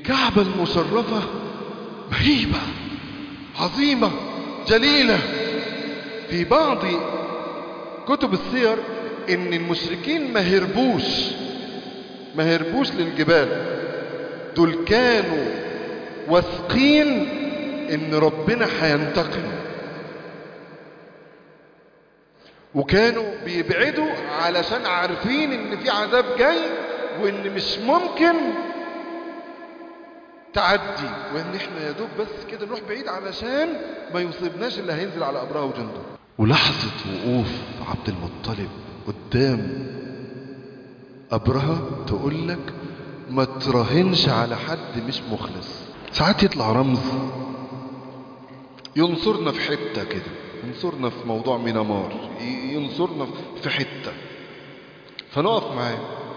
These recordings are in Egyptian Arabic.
الكعبة المشرفة مهيبة عظيمة جليلة في بعض كتب السير ان المشركين ما هربوش ما هربوش للجبال دول كانوا واثقين ان ربنا هينتقم وكانوا بيبعدوا علشان عارفين ان في عذاب جاي وان مش ممكن تعدي وان احنا يا دوب بس كده نروح بعيد علشان ما يصيبناش اللي هينزل على ابرهه وجنده ولحظة وقوف عبد المطلب قدام ابرهه تقول لك ما تراهنش على حد مش مخلص ساعات يطلع رمز ينصرنا في حتة كده ينصرنا في موضوع مينامار ينصرنا في حتة فنقف معاه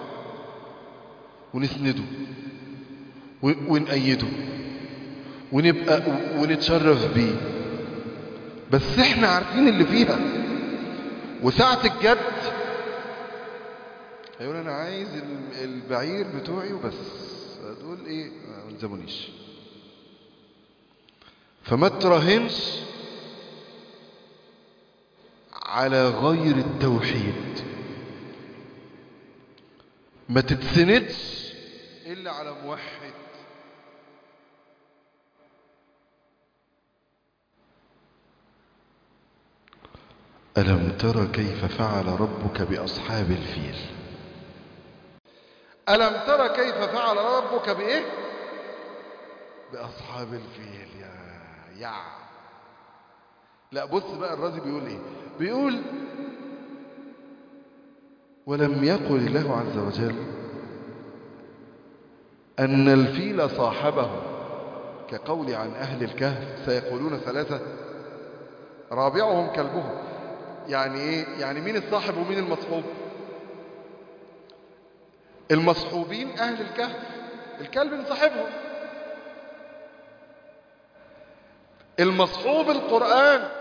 ونسنده ونأيده ونبقى ونتشرف بيه بس احنا عارفين اللي فيها وساعة الجد هيقول انا عايز البعير بتوعي وبس دول ايه ما يلزمونيش فما تراهنش على غير التوحيد ما تتسندش الا على موحد ألم تر كيف فعل ربك بأصحاب الفيل ألم تر كيف فعل ربك بإيه بأصحاب الفيل يا يا لا بص بقى الرازي بيقول إيه بيقول ولم يقل الله عز وجل أن الفيل صاحبه كقول عن أهل الكهف سيقولون ثلاثة رابعهم كلبهم يعني ايه يعني مين الصاحب ومين المصحوب المصحوبين اهل الكهف الكلب مصاحبهم المصحوب القرآن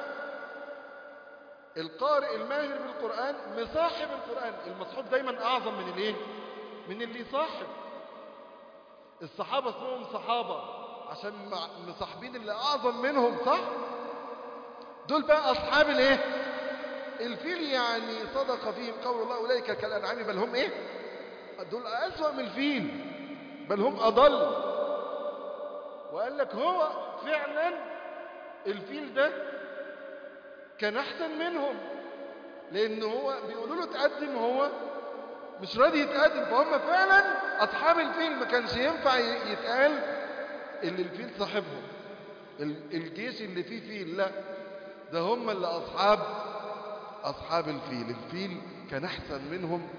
القارئ الماهر بالقرآن مصاحب القرآن المصحوب دايما اعظم من الايه من اللي صاحب الصحابة اسمهم صحابة عشان مصاحبين اللي اعظم منهم صح دول بقى اصحاب الايه الفيل يعني صدق فيهم قول الله أولئك كالأنعام بل هم إيه دول أسوأ من الفيل بل هم أضل وقال لك هو فعلا الفيل ده كان أحسن منهم لأن هو بيقولوا له تقدم هو مش راضي يتقدم فهم فعلا أصحاب الفيل ما كانش ينفع يتقال اللي الفيل صاحبهم الجيش اللي فيه فيل لا ده هم اللي أصحاب أصحاب الفيل الفيل كان أحسن منهم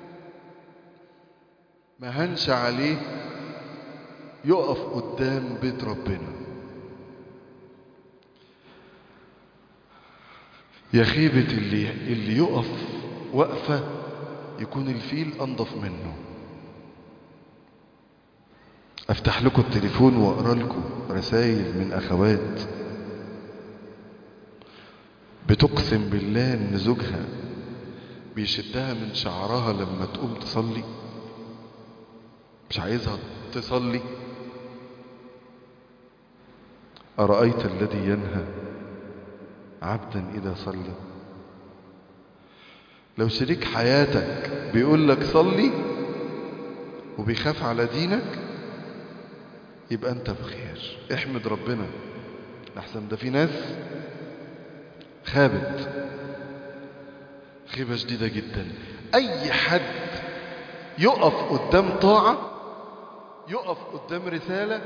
ما هنش عليه يقف قدام بيت ربنا يا خيبة اللي, اللي يقف وقفة يكون الفيل أنضف منه أفتح لكم التليفون وأقرأ لكم رسائل من أخوات بتقسم بالله ان زوجها بيشدها من شعرها لما تقوم تصلي مش عايزها تصلي أرأيت الذي ينهى عبدا إذا صلى لو شريك حياتك بيقول لك صلي وبيخاف على دينك يبقى انت بخير احمد ربنا احسن ده في ناس خابت خيبة شديدة جدا أي حد يقف قدام طاعة يقف قدام رسالة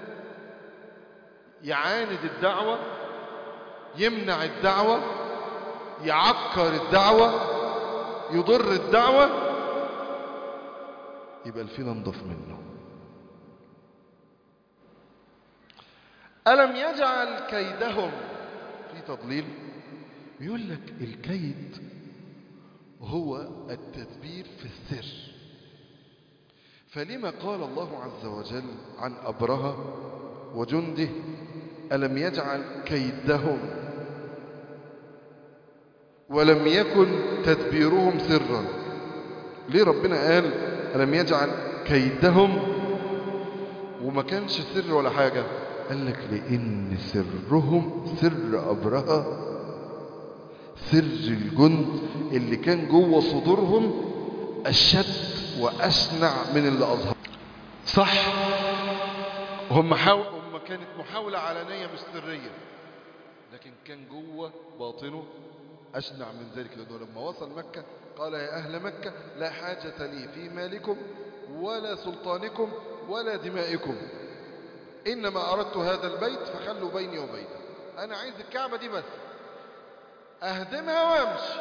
يعاند الدعوة يمنع الدعوة يعكر الدعوة يضر الدعوة يبقى الفيل انضف منه ألم يجعل كيدهم في تضليل بيقول لك الكيد هو التدبير في السر فلما قال الله عز وجل عن أبرهة وجنده ألم يجعل كيدهم ولم يكن تدبيرهم سرا ليه ربنا قال ألم يجعل كيدهم وما كانش سر ولا حاجة قال لك لأن سرهم سر أبرهة سر الجند اللي كان جوه صدورهم أشد وأشنع من اللي أظهر صح هم حاول هم كانت محاولة علنية مش سرية لكن كان جوه باطنه أشنع من ذلك لأنه لما وصل مكة قال يا أهل مكة لا حاجة لي في مالكم ولا سلطانكم ولا دمائكم إنما أردت هذا البيت فخلوا بيني وبينه أنا عايز الكعبة دي بس أهدمها وأمشي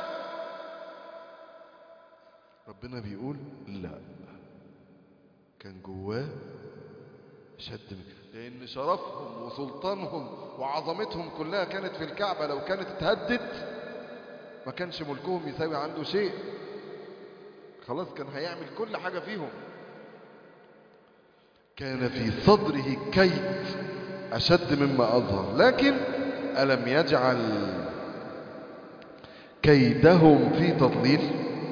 ربنا بيقول لا كان جواه شد من لأن شرفهم وسلطانهم وعظمتهم كلها كانت في الكعبة لو كانت اتهدت ما كانش ملكهم يساوي عنده شيء خلاص كان هيعمل كل حاجة فيهم كان في صدره كيد أشد مما أظهر لكن ألم يجعل كيدهم في تضليل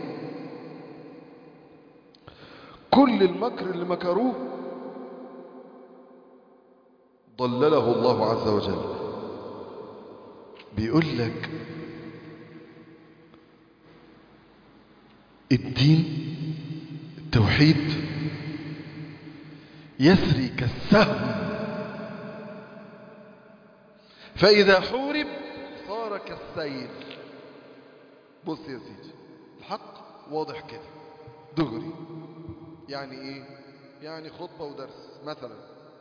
كل المكر اللي مكروه ضلله الله عز وجل بيقول لك الدين التوحيد يسري كالسهم فإذا حورب صار كالسيل بص يا سيدي الحق واضح كده دغري يعني ايه يعني خطبة ودرس مثلا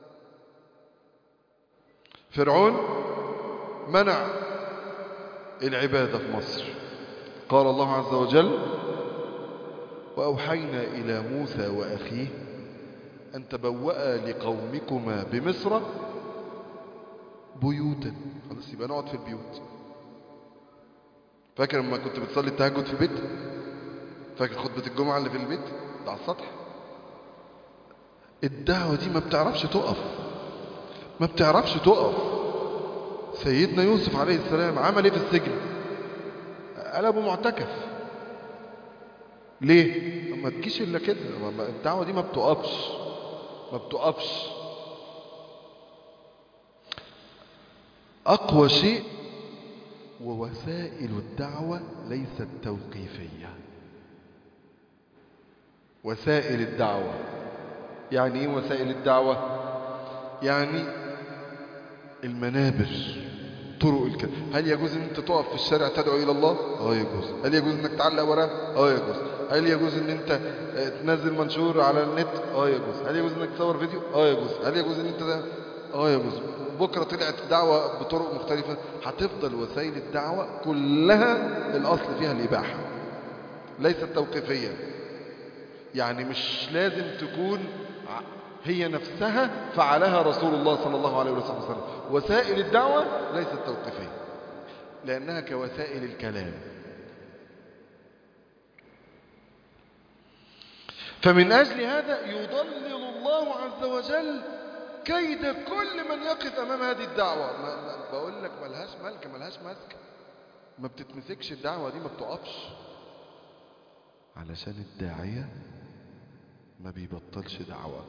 فرعون منع العبادة في مصر قال الله عز وجل وأوحينا إلى موسى وأخيه أن تبوأ لقومكما بمصر بيوتا خلاص يبقى نقعد في البيوت فاكر لما كنت بتصلي التهجد في البيت فاكر خطبة الجمعة اللي في البيت ده على السطح الدعوة دي ما بتعرفش تقف ما بتعرفش تقف سيدنا يوسف عليه السلام عمل ايه في السجن قلبه معتكف ليه ما تجيش الا كده الدعوة دي ما بتقفش ما بتقفش اقوى شيء ووسائل الدعوة ليست توقيفية وسائل الدعوة يعني ايه وسائل الدعوة يعني المنابر طرق الكلام هل يجوز ان انت تقف في الشارع تدعو الى الله اه يجوز هل يجوز انك تعلق وراه اه يجوز هل يجوز ان انت تنزل منشور على النت اه يجوز هل يجوز انك تصور فيديو اه يجوز هل يجوز ان انت ده اه يجوز بكره طلعت دعوه بطرق مختلفه هتفضل وسائل الدعوه كلها الاصل فيها الاباحه ليست توقيفيه يعني مش لازم تكون هي نفسها فعلها رسول الله صلى الله عليه وسلم وسائل الدعوة ليست توقيفية لأنها كوسائل الكلام فمن أجل هذا يضلل الله عز وجل كيد كل من يقف أمام هذه الدعوة ما ما بقول لك ملهاش ملكة ملهاش ماسكة ما بتتمسكش الدعوة دي ما بتقفش علشان الداعية ما بيبطلش دعوة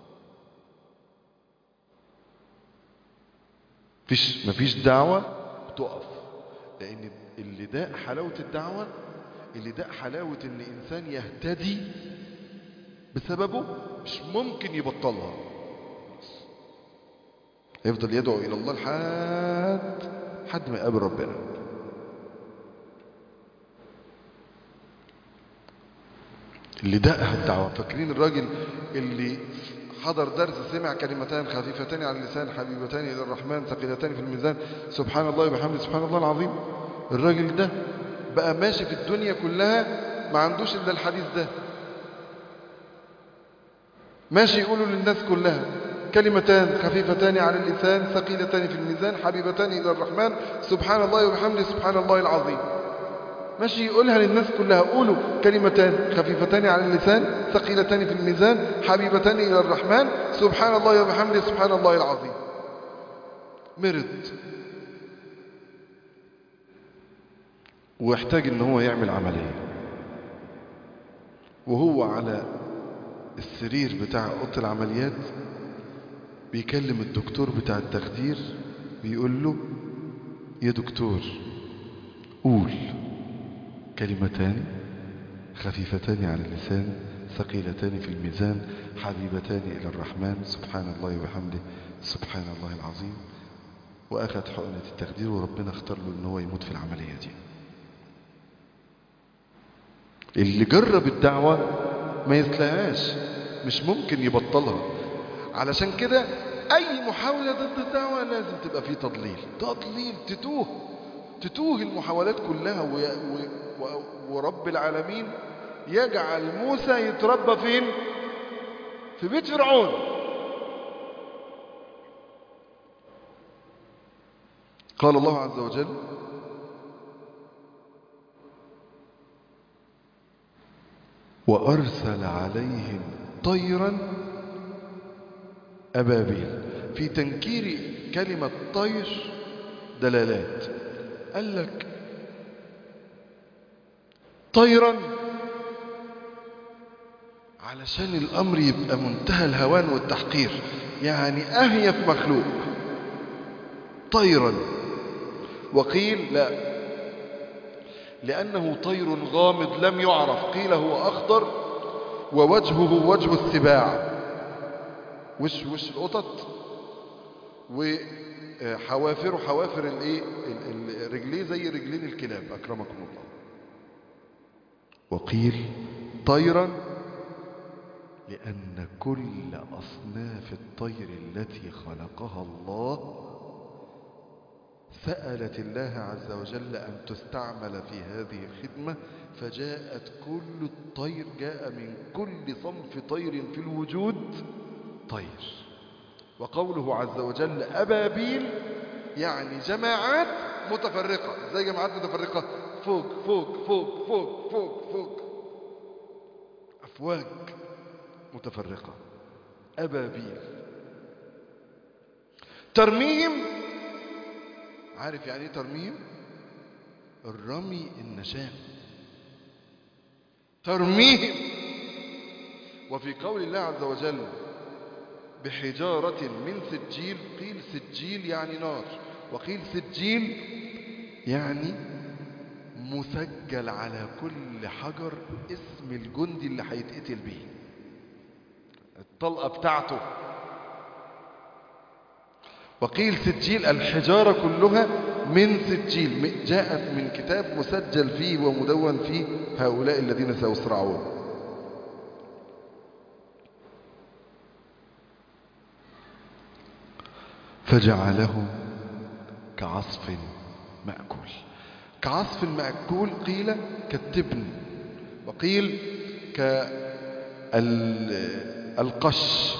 فيش مفيش دعوة بتقف لأن اللي ده حلاوة الدعوة اللي ده حلاوة إن إنسان يهتدي بسببه مش ممكن يبطلها يفضل يدعو إلى الله لحد حد ما يقابل ربنا اللي دقها الدعوة فاكرين الراجل اللي حضر درس سمع كلمتان خفيفتان على اللسان حبيبتان إلى الرحمن ثقيلتان في الميزان سبحان الله وبحمده سبحان الله العظيم الراجل ده بقى ماشي في الدنيا كلها ما عندوش إلا الحديث ده ماشي يقولوا للناس كلها كلمتان خفيفتان على اللسان ثقيلتان في الميزان حبيبتان إلى الرحمن سبحان الله وبحمده سبحان الله العظيم ماشي يقولها للناس كلها قولوا كلمتان خفيفتان على اللسان ثقيلتان في الميزان حبيبتان إلى الرحمن سبحان الله وبحمده سبحان الله العظيم مرض ويحتاج ان هو يعمل عملية وهو على السرير بتاع اوضه العمليات بيكلم الدكتور بتاع التخدير بيقول له يا دكتور قول كلمتان خفيفتان على اللسان ثقيلتان في الميزان حبيبتان إلى الرحمن سبحان الله وبحمده سبحان الله العظيم وأخذ حقنة التخدير وربنا اختار له ان هو يموت في العملية دي اللي جرب الدعوة ما يسلاهاش مش ممكن يبطلها علشان كده اي محاولة ضد الدعوة لازم تبقى فيه تضليل تضليل تتوه تتوه المحاولات كلها و... و... و... ورب العالمين يجعل موسى يتربى فين في بيت فرعون قال الله عز وجل وأرسل عليهم طيرا أبابيل في تنكير كلمة طير دلالات قال لك طيرا علشان الأمر يبقى منتهى الهوان والتحقير يعني أهيف مخلوق طيرا وقيل لا لأنه طير غامض لم يعرف قيل هو أخضر ووجهه وجه السباع وش وش القطط وحوافره حوافر الايه رجليه زي رجلين الكلاب أكرمكم الله وقيل طيرا لأن كل أصناف الطير التي خلقها الله سألت الله عز وجل أن تستعمل في هذه الخدمة فجاءت كل الطير جاء من كل صنف طير في الوجود طير وقوله عز وجل أبابيل يعني جماعات متفرقة زي جماعات متفرقة فوق فوق فوق فوق فوق فوق أفواج متفرقة أبابيل ترميم عارف يعني ايه ترميم الرمي النشام ترميم وفي قول الله عز وجل بحجارة من سجيل قيل سجيل يعني نار وقيل سجيل يعني مسجل على كل حجر اسم الجندي اللي هيتقتل بيه الطلقة بتاعته وقيل سجيل الحجارة كلها من سجيل جاءت من كتاب مسجل فيه ومدون فيه هؤلاء الذين سيصرعون فجعلهم كعصف مأكول كعصف مأكول قيل كالتبن وقيل كالقش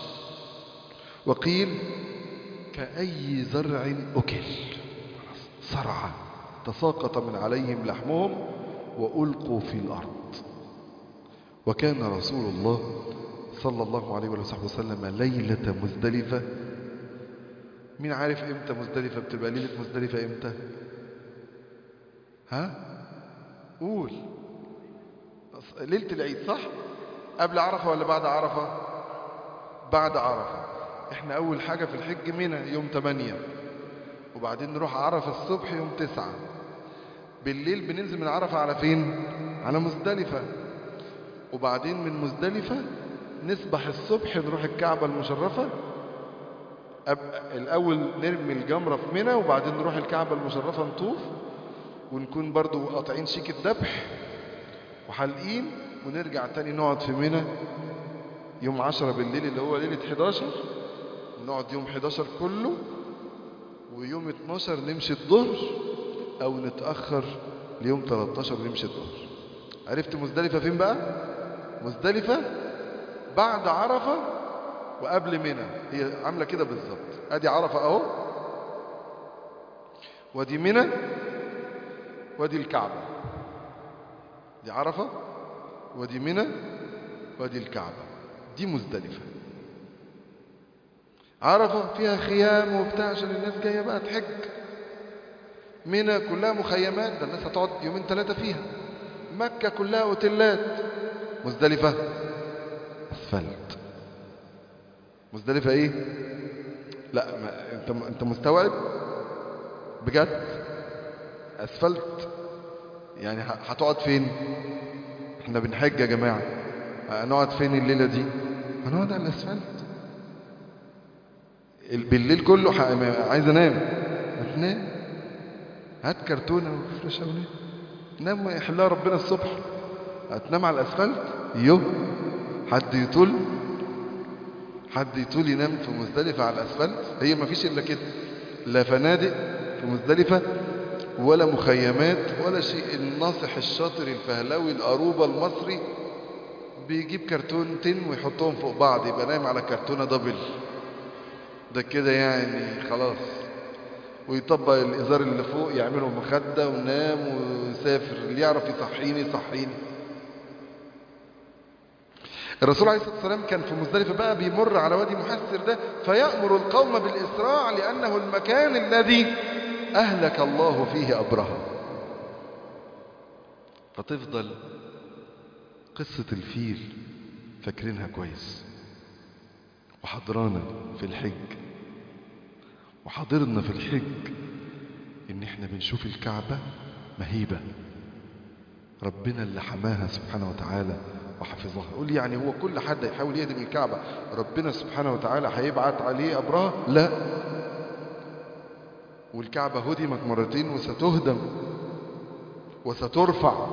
وقيل كأي زرع أكل صرعى تساقط من عليهم لحمهم وألقوا في الأرض وكان رسول الله صلى الله عليه وصحبه وسلم ليلة مزدلفة مين عارف امتى مزدلفة بتبقى ليلة مزدلفة امتى ها قول ليلة العيد صح قبل عرفة ولا بعد عرفة بعد عرفة احنا اول حاجة في الحج منى يوم 8 وبعدين نروح عرفة الصبح يوم 9 بالليل بننزل من عرفة على فين على مزدلفة وبعدين من مزدلفة نسبح الصبح نروح الكعبة المشرفة أب... الأول نرمي الجمرة في منى وبعدين نروح الكعبة المشرفة نطوف ونكون برضو قاطعين شيك الذبح وحالقين ونرجع تاني نقعد في منى يوم 10 بالليل اللي هو ليلة 11 نقعد يوم 11 كله ويوم 12 نمشي الظهر او نتأخر ليوم 13 ونمشي الظهر عرفت مزدلفة فين بقى مزدلفة بعد عرفة وقبل منى هي عاملة كده بالظبط ادي عرفة اهو ودي منى ودي الكعبة دي عرفة ودي منى ودي الكعبة دي مزدلفة عرفة فيها خيام وبتاع عشان الناس جاية بقى تحج منى كلها مخيمات ده الناس هتقعد يومين ثلاثة فيها مكة كلها اوتيلات مزدلفة اسفلت مزدلفة ايه لا ما انت انت مستوعب بجد اسفلت يعني ه- هتقعد فين احنا بنحج يا جماعة هنقعد فين الليلة دي هنقعد على الاسفلت ال- بالليل كله ح- ما- عايز انام هتنام هات كرتونة وفرشة ونام نام يحلها ربنا الصبح هتنام على الاسفلت يو حد يطول حد يطول ينام في مزدلفة على الاسفلت هي ما فيش الا كده لا فنادق في مزدلفة ولا مخيمات ولا شيء الناصح الشاطر الفهلاوي القروبة المصري بيجيب كرتونتين ويحطهم فوق بعض يبقى نايم على كرتونة دبل ده كده يعني خلاص ويطبق الإزار اللي فوق يعمله مخدة ونام ويسافر اللي يعرف يصحيني يصحيني الرسول عليه الصلاة والسلام كان في مزدلفة بقى بيمر على وادي محسر ده فيأمر القوم بالإسراع لأنه المكان الذي أهلك الله فيه أبرهة فتفضل قصة الفيل فاكرينها كويس وحضرانا في الحج وحضرنا في الحج ان احنا بنشوف الكعبة مهيبة ربنا اللي حماها سبحانه وتعالى وحفظها قول يعني هو كل حد يحاول يهدم الكعبة ربنا سبحانه وتعالى هيبعت عليه أبراه لا والكعبة هدمت مرتين وستهدم وسترفع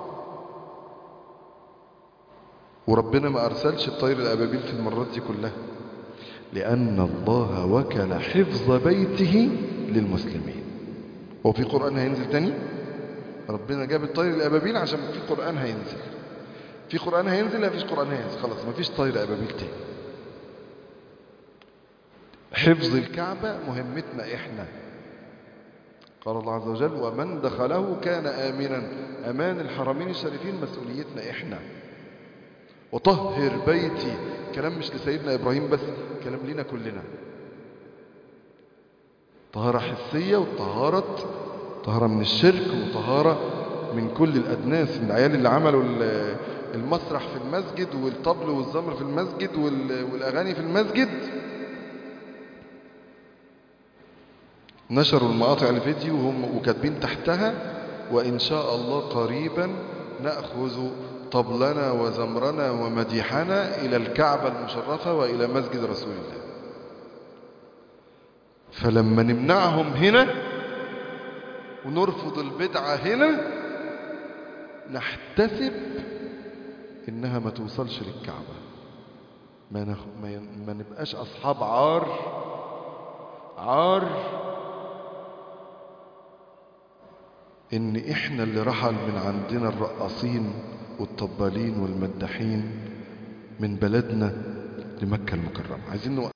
وربنا ما أرسلش الطير الأبابيل في المرات دي كلها لأن الله وكل حفظ بيته للمسلمين هو في قرآن هينزل تاني ربنا جاب الطير الأبابيل عشان في قرآن هينزل في قرآن هينزل لا فيش قرآن هينزل خلاص ما فيش طير أبابيل تاني حفظ الكعبة مهمتنا إحنا قال الله عز وجل ومن دخله كان آمنا أمان الحرمين الشريفين مسؤوليتنا إحنا وطهر بيتي كلام مش لسيدنا إبراهيم بس كلام لنا كلنا طهارة حسية وطهارة طهارة من الشرك وطهارة من كل الأدناس من العيال اللي عملوا ال- المسرح في المسجد والطبل والزمر في المسجد وال- والأغاني في المسجد نشروا المقاطع الفيديو وهم وكاتبين تحتها وإن شاء الله قريبا نأخذ طبلنا وزمرنا ومديحنا إلى الكعبة المشرفة وإلى مسجد رسول الله فلما نمنعهم هنا ونرفض البدعة هنا نحتسب إنها ما توصلش للكعبة ما, نخ... ما, ي... ما نبقاش أصحاب عار عار إن إحنا اللي رحل من عندنا الرقاصين والطبالين والمداحين من بلدنا لمكة المكرمة عايزين نوقف